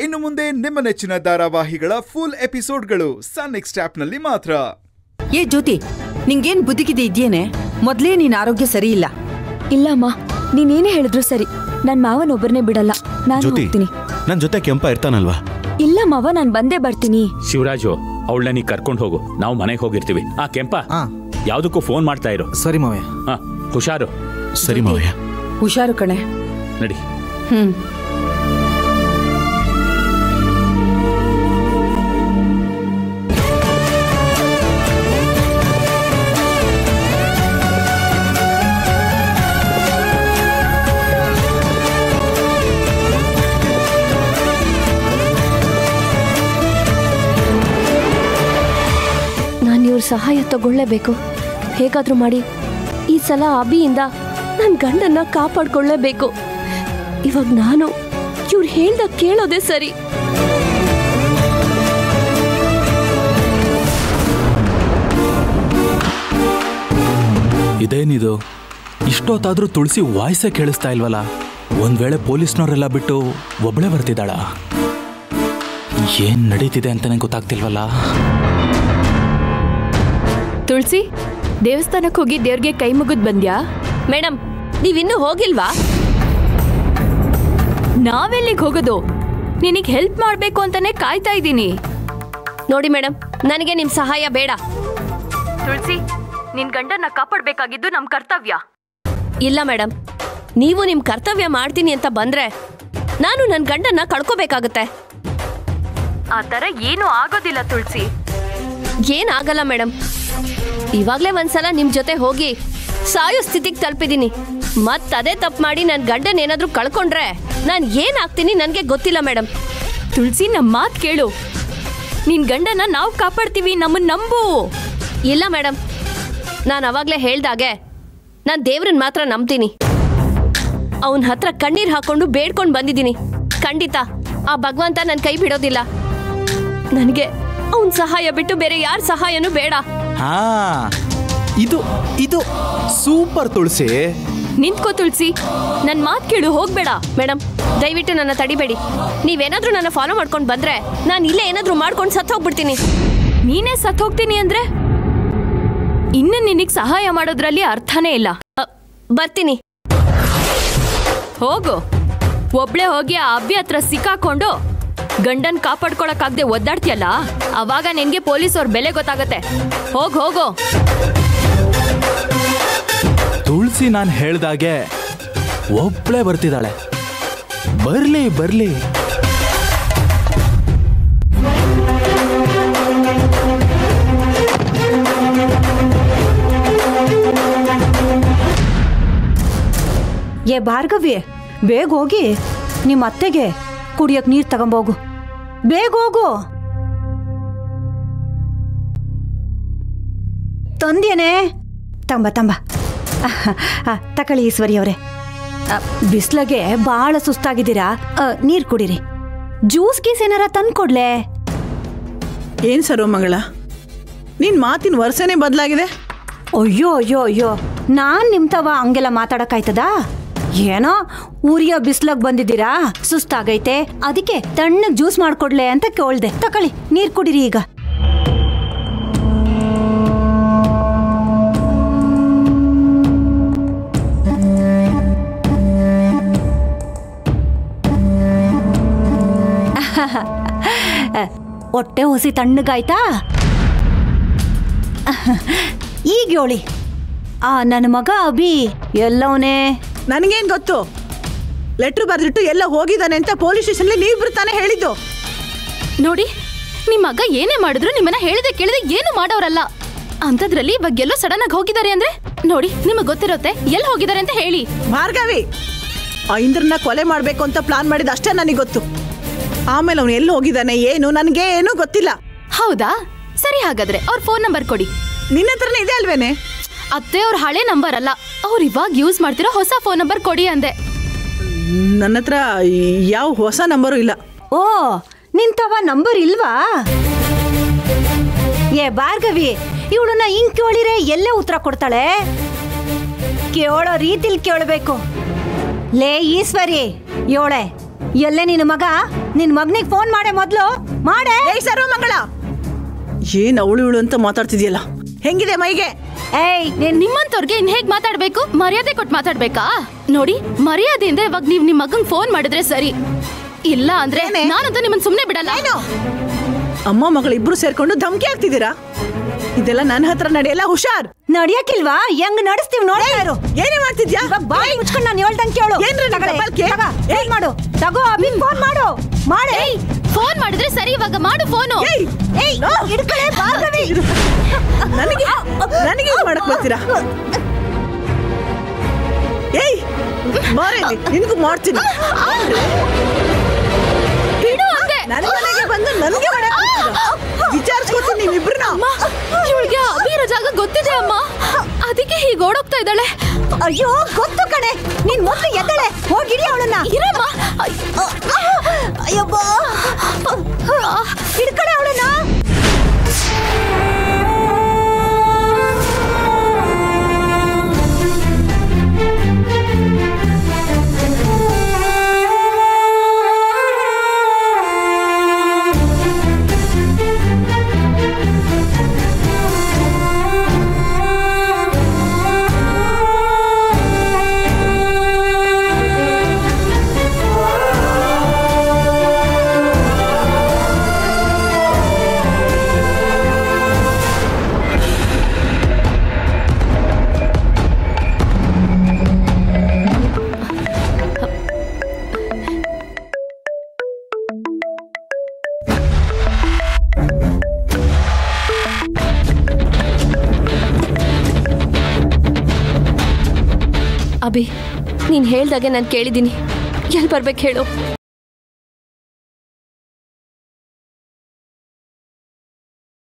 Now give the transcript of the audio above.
ಇನ್ನು ಮುಂದೆ ನಿಮ್ಮ ನೆಚ್ಚಿನ ಧಾರಾವಾಹಿಗಳ ಫುಲ್ ಎಪಿಸೋಡ್ಗಳು ಸನ್ ನೆಕ್ಸ್ಟ್ ಆಪ್ನಲ್ಲಿ ಮಾತ್ರ ಏ ಜ್ಯೋತಿ ನಿಂಗೇನ್ ಬುದ್ಧಿಗಿದೆ ಇದ್ಯೇನೆ ಮೊದ್ಲೇ ನಿನ್ ಆರೋಗ್ಯ ಸರಿ ಇಲ್ಲ ಇಲ್ಲಮ್ಮ ನೀನೇನೇ ಹೇಳಿದ್ರು ಸರಿ ನನ್ ಮಾವನೊಬ್ಬರನ್ನೇ ಬಿಡಲ್ಲ ನಾನು ಜ್ಯೋತಿ ಹೋಗ್ತೀನಿ ನನ್ ಜೊತೆ ಕೆಂಪ ಇರ್ತಾನಲ್ವಾ ಇಲ್ಲ ಮಾವ ನಾನ್ ಬಂದೇ ಬರ್ತೀನಿ ಶಿವರಾಜು ಅವಳನ್ನ ನೀ ಕರ್ಕೊಂಡು ಹೋಗು ನಾವು ಮನೆಗೆ ಹೋಗಿರ್ತೀವಿ ಆ ಕೆಂಪ ಹಾ. ಯಾವ್ದಕ್ಕೂ ಫೋನ್ ಮಾಡ್ತಾ ಇರು ಸರಿ ಮಾವಯ್ಯ ಹಾ ಹುಷಾರು ಸರಿ ಮಾವಯ್ಯ ಹುಷಾರು ಕಣೆ ನಡಿ ಹ್ಮ್ ನಾನು ಇವ್ರ ಸಹಾಯ ತಗೊಳ್ಳೇಬೇಕು ಹೇಗಾದ್ರೂ ಮಾಡಿ ಈ ಸಲ ಅಬಿಯಿಂದ ನನ್ನ ಗಂಡನ್ನ ಕಾಪಾಡ್ಕೊಳ್ಳೇಬೇಕು ಇವಾಗ ನಾನು ಇವ್ರು ಹೇಳ್ದ ಕೇಳೋದೇ ಸರಿ ಇದೇನಿದು ಇಷ್ಟೊತ್ತಾದ್ರೂ ತುಳಸಿ ವಾಯ್ಸೇ ಕೇಳಿಸ್ತಾ ಇಲ್ವಲ್ಲ ಒಂದ್ ವೇಳೆ ಪೊಲೀಸ್ನವರೆಲ್ಲ ಬಿಟ್ಟು ಒಬ್ಳೆ ಬರ್ತಿದ್ದಾಳ ಏನ್ ನಡೀತಿದೆ ಅಂತಾನೆ ಗೊತ್ತಾಗ್ತಿಲ್ವಲ್ಲ ತುಳಸಿ ದೇವಸ್ಥಾನಕ್ಕೆ ಹೋಗಿ ದೇವ್ರಿಗೆ ಕೈ ಮುಗಿದ್ ಬಂದ್ಯಾ ಮೇಡಮ್ ನೀವಿನ್ನೂ ಹೋಗಿಲ್ವಾ ನಾವೆಲ್ಲಿಗೆ ಹೋಗೋದು ನಿನಗ್ ಹೆಲ್ಪ್ ಮಾಡ್ಬೇಕು ಅಂತಾನೆ ಕಾಯ್ತಾ ಇದ್ದೀನಿ ನೋಡಿ ಮೇಡಮ್ ನನಗೆ ನಿಮ್ ಸಹಾಯ ಬೇಡ ತುಳಸಿ ನಿನ್ ಗಂಡನ್ನ ಕಾಪಾಡ್ಬೇಕಾಗಿದ್ದು ನಮ್ ಕರ್ತವ್ಯ ಇಲ್ಲ ಮೇಡಮ್ ನೀವು ನಿಮ್ ಕರ್ತವ್ಯ ಮಾಡ್ತೀನಿ ಅಂತ ಬಂದ್ರೆ ನಾನು ನನ್ನ ಗಂಡನ್ನ ಕಳ್ಕೋಬೇಕಾಗತ್ತೆ ಆ ತರ ಏನು ಆಗೋದಿಲ್ಲ ತುಳಸಿ ಏನಾಗಲ್ಲ ಮೇಡಮ್ ಇವಾಗ್ಲೇ ಒಂದ್ಸಲ ನಿಮ್ ಜೊತೆ ಹೋಗಿ ಸಾಯೋ ಸ್ಥಿತಿಗೆ ತಲುಪಿದೀನಿ ಮತ್ ಅದೇ ತಪ್ಪು ಮಾಡಿ ನನ್ನ ಗಂಡನ ಏನಾದ್ರೂ ಕಳ್ಕೊಂಡ್ರೆ ನಾನು ಏನಾಗ್ತೀನಿ ನನಗೆ ಗೊತ್ತಿಲ್ಲ ಮೇಡಮ್ ತುಳಸಿ ನಮ್ ಮಾತ್ ಕೇಳು ನಿನ್ ಗಂಡನ ನಾವು ಕಾಪಾಡ್ತೀವಿ ನಮ್ಮನ್ ನಂಬು ಇಲ್ಲ ಮೇಡಮ್ ನಾನು ಅವಾಗ್ಲೇ ಹೇಳ್ದಾಗೆ ನಾನು ದೇವ್ರನ್ನ ಮಾತ್ರ ನಂಬ್ತೀನಿ ಅವನ ಹತ್ರ ಕಣ್ಣೀರ್ ಹಾಕೊಂಡು ಬೇಡ್ಕೊಂಡು ಬಂದಿದ್ದೀನಿ ಖಂಡಿತ ಆ ಭಗವಂತ ನನ್ನ ಕೈ ಬಿಡೋದಿಲ್ಲ ನನಗೆ ಅವನ ಸಹಾಯ ಬಿಟ್ಟು ಬೇರೆ ಯಾರ ಸಹಾಯನೂ ಬೇಡ ಹಾ ಇದು ಇದು ಸೂಪರ್ ತುಳಸಿ ನಿಂತ್ಕೋ ತುಳಸಿ ನನ್ ಮಾತ್ ಕೇಳು ಹೋಗ್ಬೇಡ ಮೇಡಮ್ ದಯವಿಟ್ಟು ನನ್ನ ತಡಿಬೇಡಿ ನೀವೇನಾದ್ರೂ ನನ್ನ ಫಾಲೋ ಮಾಡ್ಕೊಂಡು ಬಂದ್ರೆ ನಾನು ಇಲ್ಲೇ ಏನಾದ್ರೂ ಮಾಡ್ಕೊಂಡು ಸತ್ತು ಹೋಗ್ಬಿಡ್ತೀನಿ ನೀನೇ ಸತ್ ಹೋಗ್ತೀನಿ ಅಂದ್ರೆ ಇನ್ನು ನಿನಗ್ ಸಹಾಯ ಮಾಡೋದ್ರಲ್ಲಿ ಅರ್ಥನೇ ಇಲ್ಲ ಅ, ಬರ್ತೀನಿ ಹೋಗು ಒಬ್ಳೆ ಹೋಗಿ ಆ ಅಬ್ಬಿ ಹತ್ರ ಸಿಕ್ಕಾಕೊಂಡು ಗಂಡನ್ ಕಾಪಾಡ್ಕೊಳಕ್ಕಾಗ್ದೆ ಒದ್ದಾಡ್ತಿಯಲ್ಲ ಅವಾಗ ನಿನ್ಗೆ ಪೊಲೀಸ್ ಅವ್ರ ಬೆಲೆ ಗೊತ್ತಾಗತ್ತೆ ಹೋಗ್ ಹೋಗು ತುಳಸಿ ನಾನು ಹೇಳ್ದಾಗೆ ಒಬ್ಳೆ ಬರ್ತಿದ್ದಾಳೆ ಬರ್ಲಿ ಬರ್ಲಿ ಏ ಭಾರ್ಗವಿ ಬೇಗ ಹೋಗಿ ನಿಮ್ಮ ಅತ್ತೆಗೆ ಕುಡಿಯಕ್ ನೀರ್ ತಗೊಂಬೋಗು ಬೇಗ ಹೋಗು ತಂದೇನೆ ತಂಬ ತಂಬ ಅಹ್, ಅಹ್, ತಕೊಳ್ಳಿ ಈಶ್ವರಿ ಅವರೇ ಬಿಸ್ಲಗೆ ಬಹಳ ಸುಸ್ತಾಗಿದ್ದೀರಾ ಅಹ್, ನೀರ್ ಕುಡೀರಿ ಜ್ಯೂಸ್ ಗೀಸ್ ಏನಾರ ತಂದ್ಕೊಡ್ಲೆ ಏನ್ ಸರೋ ಮಂಗಳ ನಿನ್ ಮಾತಿನ ವರ್ಷನೇ ಬದಲಾಗಿದೆ ಅಯ್ಯೋ ಅಯ್ಯೋ ಅಯ್ಯೋ ನಾನ್ ನಿಮ್ತವ ಹಂಗೆಲ್ಲ ಮಾತಾಡಕ್ಕಾಯ್ತದ ಏನೋ ಊರಿಯ ಬಿಸ್ಲಾಗ್ ಬಂದಿದ್ದೀರಾ ಸುಸ್ತಾಗೈತೆ ಅದಕ್ಕೆ ತಣ್ಣಗ್ ಜ್ಯೂಸ್ ಮಾಡ್ಕೊಡ್ಲೆ ಅಂತ ಕೇಳ್ದೆ ತಕೊಳ್ಳಿ ನೀರ್ ಕುಡೀರಿ ಈಗ ಹೊಟ್ಟೆ ಹೊಸಿ ತಣ್ಣಗಾಯ್ತಾ ಈಗ ಹೇಳಿ ಆ ನನ್ನ ಮಗ ಅಭಿ ಎಲ್ಲವನೇ ನನಗೇನ್ ಗೊತ್ತು ಲೆಟ್ರ್ ಬರ್ದಿಟ್ಟು ಎಲ್ಲ ಹೋಗಿದ್ದಾನೆ ಅಂತ ಪೊಲೀಸ್ ಸ್ಟೇಷನ್ಲಿ ನೀವಿಬ್ರು ತಾನೇ ಹೇಳಿದ್ದು ನೋಡಿ ನಿಮ್ ಮಗ ಏನೇ ಮಾಡಿದ್ರು ನಿಮ್ಮನ್ನ ಹೇಳಿದೆ ಕೇಳಿದೆ ಏನು ಮಾಡೋರಲ್ಲ ಅಂತದ್ರಲ್ಲಿ ಇವಾಗ ಎಲ್ಲೋ ಸಡನ್ ಆಗಿ ಹೋಗಿದ್ದಾರೆ ಅಂದ್ರೆ ನೋಡಿ ನಿಮಗ್ ಗೊತ್ತಿರುತ್ತೆ ಎಲ್ಲಿ ಹೋಗಿದ್ದಾರೆ ಅಂತ ಹೇಳಿ ಭಾರ್ಗವಿ ಆ ಇಂದ್ರನ್ನ ಕೊಲೆ ಮಾಡ್ಬೇಕು ಅಂತ ಪ್ಲಾನ್ ಮಾಡಿದ ಅಷ್ಟೇ ನನಗೆ ಗೊತ್ತು ಆಮೇಲೆ ಅವನು ಎಲ್ಲಿ ಹೋಗಿದ್ದಾನೆ ಏನು ನನಗೆ ಏನೂ ಗೊತ್ತಿಲ್ಲ ಹೌದಾ ಸರಿ ಹಾಗಾದ್ರೆ ಅವ್ರ ಫೋನ್ ನಂಬರ್ ಕೊಡಿ ನಿನ್ನ ಹತ್ರನೇ ಇದೆ ಅಲ್ವೇನೆ ಅತ್ತೆ ಅವ್ರ ಹಳೆ ನಂಬರ್ ಅಲ್ಲ ಅವ್ರು ಇವಾಗ ಯೂಸ್ ಮಾಡ್ತಿರೋ ಹೊಸ ಫೋನ್ ನಂಬರ್ ಕೊಡಿ ಅಂದೆ ನನ್ನ ಹತ್ರ ಯಾವ ಹೊಸ ನಂಬರು ಇಲ್ಲ ಓ ನಿಂತವ ನಂಬರ್ ಇಲ್ವಾ ಏ ಭಾರ್ಗವಿ ಇವಳನ್ನ ಹಿಂಗ್ ಕೇಳಿರೆ ಎಲ್ಲೇ ಉತ್ತರ ಕೊಡ್ತಾಳೆ ಕೇಳೋ ರೀತಿಲ್ ಕೇಳಬೇಕು ಲೇ ಈಶ್ವರಿ ಯೋಳೆ ಎಲ್ಲೇ ನಿನ್ನ ಮಗ ನಿನ್ ಮಗನಿಗೆ ಫೋನ್ ಮಾಡೆ ಮೊದ್ಲು ಮಾಡೆ ಏಯ್ ಸರ್ವಮಂಗಳ ಏನ್ ಅವಳು ಇವಳು ಅಂತ ಮಾತಾಡ್ತಿದ್ಯಲ್ಲ ಹೆಂಗಿದೆ ಮೈಗೆ ಏಯ್ ನೀನ್ ನಿಮ್ಮಂತವ್ರಿಗೆ ಇನ್ ಹೇಗ್ ಮಾತಾಡ್ಬೇಕು ಮರ್ಯಾದೆ ಕೊಟ್ಟು ಮಾತಾಡ್ಬೇಕಾ ನೋಡಿ ಮರ್ಯಾದೆಯಿಂದ ಇವಾಗ ನೀವ್ ನಿಮ್ ಮಗಂಗ್ ಫೋನ್ ಮಾಡಿದ್ರೆ ಸರಿ ಇಲ್ಲ ಅಂದ್ರೆ ಏನೇ? ನಾನಂತೂ ನಿಮ್ಮನ್ ಸುಮ್ನೆ ಬಿಡಲ್ಲ ಏನು ಅಮ್ಮ ಮಗಳು ಇಬ್ರು ಸೇರ್ಕೊಂಡು ಧಮಕಿ ಆಗ್ತಿದ್ದೀರಾ ಇದೆಲ್ಲ ನನ್ನ ಹತ್ರ ನಡೆಯಲ್ಲ ಹುಷಾರ್ ನಡಿಯಕ್ಕಿಲ್ವಾ ಹೆಂಗ್ ನಡೆಸ್ತೀವಿ ನೋಡ್ತಾ ಇರು ಏನೇ ಮಾಡ್ತಿದ್ಯಾ ಇವಾಗ ಬಾಯಿ ಮುಚ್ಕೊಂಡು ನಾನು ಹೇಳ್ದಂಗೆ ಕೇಳು ಏನ್ರಿ ನಿಮ್ ತಗೊಳ್ಳಿ, ಡಬಲ್ಕೆ? ತಗ, ಏನ್ ಮಾಡು ತಗೋ ಅಭಿನ್ ಫೋನ್ ಮಾಡು ಮಾಡೆ ಏಯ್ ಫೋನ್ ಮಾಡಿದ್ರೆ ಸರಿ ಇವಾಗ ಮಾಡು ಫೋನು ಏಯ್ ಏಯ್ ಹಿಡ್ಕಳೆ ಭಾರ್ಗವಿ ನನಗೆ ನನಗೆ ಹಿಂಗ್ ಮಾಡಕ್ ಬರ್ತೀರಾ ಏಯ್ ಬಾರೆ ಇಲ್ಲಿ, ನಿನ್ಗೂ ಮಾಡ್ತೀನಿ ಬಿಡು ಅಂದೆ ನನ್ನ ಮನೆಗೆ ಬಂದು ನನಗೆ ಮಾಡಕ್ ಬರ್ತೀರಾ? ವಿಚಾರಿಸ್ಕೊತೀನಿ ನೀವಿಬ್ರನ್ನ ಇವಳಿಗೆ ಅಭಿರೋ ಜಾಗ ಗೊತ್ತಿದೆ ಅಮ್ಮ ಅದಕ್ಕೆ ಹೀಗೆ ಓಡೋಗ್ತಾ ಇದ್ದಾಳೆ ಅಯ್ಯೋ ಗೊತ್ತು ಕಣೆ ನೀನ್ ಮೊದ್ಲು ಎದ್ದಳೆ ಹೋಗಿಡಿ ಅವಳನ್ನ ಇರಮ್ಮ ಅಯ್ಯಬ್ಬಾ ಹಿಡ್ಕಳೆ ಅವಳನ್ನ ಅಭಿ ನೀನ್ ಹೇಳ್ದಾಗೆ ನಾನು ಕೇಳಿದ್ದೀನಿ ಎಲ್ಲಿ ಬರ್ಬೇಕು ಹೇಳು